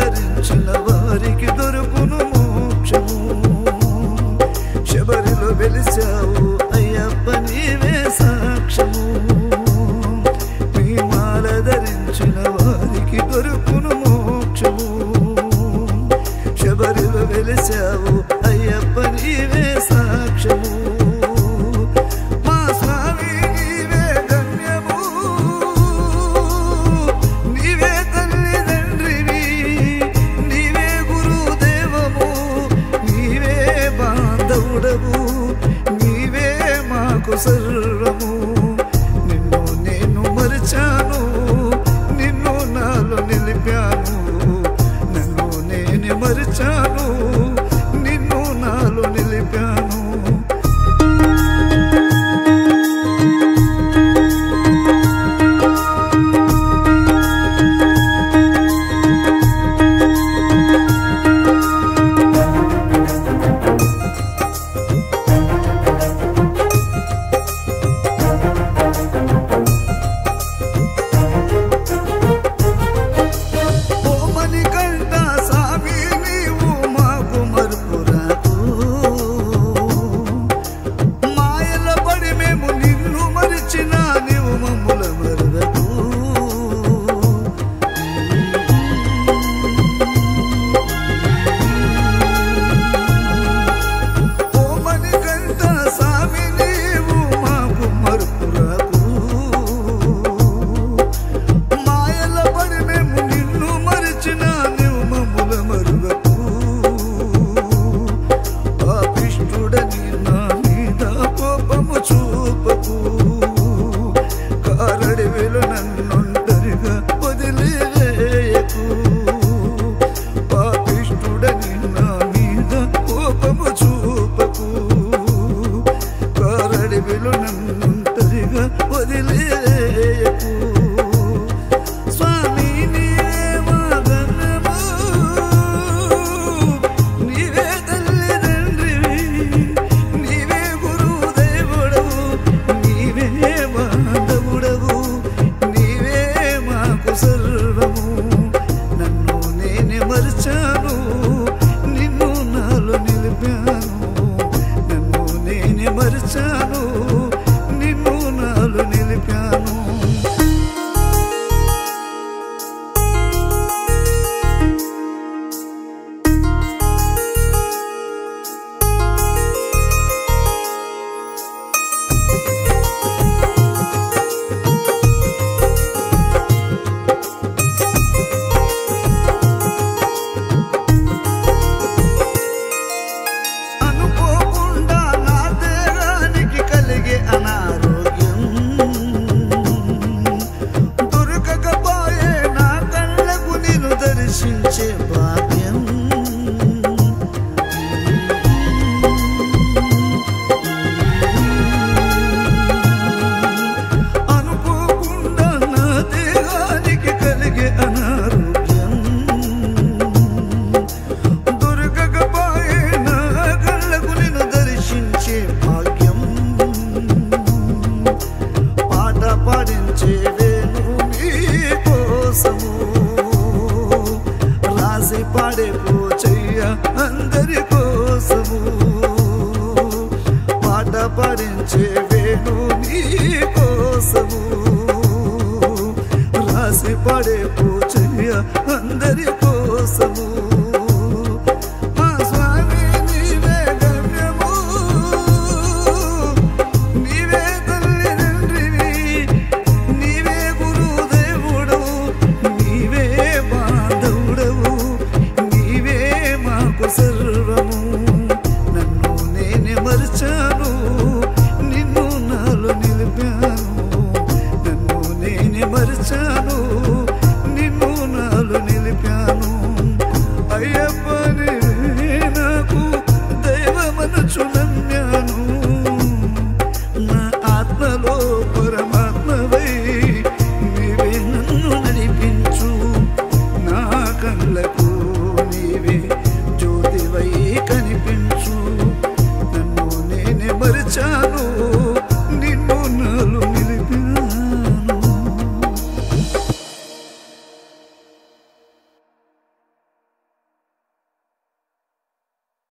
ధరించిన వారికి దొరుకును మోక్షము శబరిలో వెలిసావు అయ్యప్ప నీవే సాక్ష్యము మీ మాల ధరించిన వారికి దొరుకును మోక్షము శబరిలో వెలిసావు అయ్యప్ప నీవే సాక్ష్యము మా స్వామి నీవే గమ్యము నీవే తల్లిదండ్రివి నీవే గురుదేవము నీవే బాంధవుడవు నీవే మాకు సర్వము నిన్ను నేను మరిచాను నిన్ను నాలో నిలిపాను నన్ను నేను మరిచాను నిన్ను నాలో నిలిపాను ఓమని కంట సామి నీవు మాకు మరుపురాకు మాయల పడి మేము నిన్ను మరిచిన నీవు మమ్ముల మరువకు ఓమని కంట సామి నీవు మాకు మరుపురాకు మాయల పడి మేము నిన్ను మరిచిన నీవు మమ్ముల మరువకు పాపిష్టుడని నా మీద కోపము చూపకు కారడివిలు నన్నొంటరిగా వదిలివేయకు పాపిష్టుడని నా మీద కోపము చూపకు కారడివిలు నన్నొంటరిగా వదిలేయకు స్వామి నీవే మాగనము నీవే తల్లిదండ్రివి నీవే గురుదేవుడవు నీవే బాంధవుడవు నీవే మాకు సర్వము నన్ను నేనే మరిచాను నిన్ను నాలో నిలిపాను నన్ను నేనే మరిచాను నిన్ను నాలో నిలిపాను అనుకోకుండా నా దేహానికి కలిగే అనారోగ్యం దొరకకపోయే నా కళ్ళకు నేను దర్శించే భాగ్యం అనుకోకుండా నా దేహానికి కలిగే అనారోగ్యం దొరకకపోయే నా కళ్ళకు నిన్ను దర్శించే భాగ్యం పాట పాడించే వేణు నీ కోసము రాసి పాడే పోచయ్య అందరి కోసము పాట పాడించే వేణు నీ కోసము రాసి పాడే పోచయ్య అందరి కోసము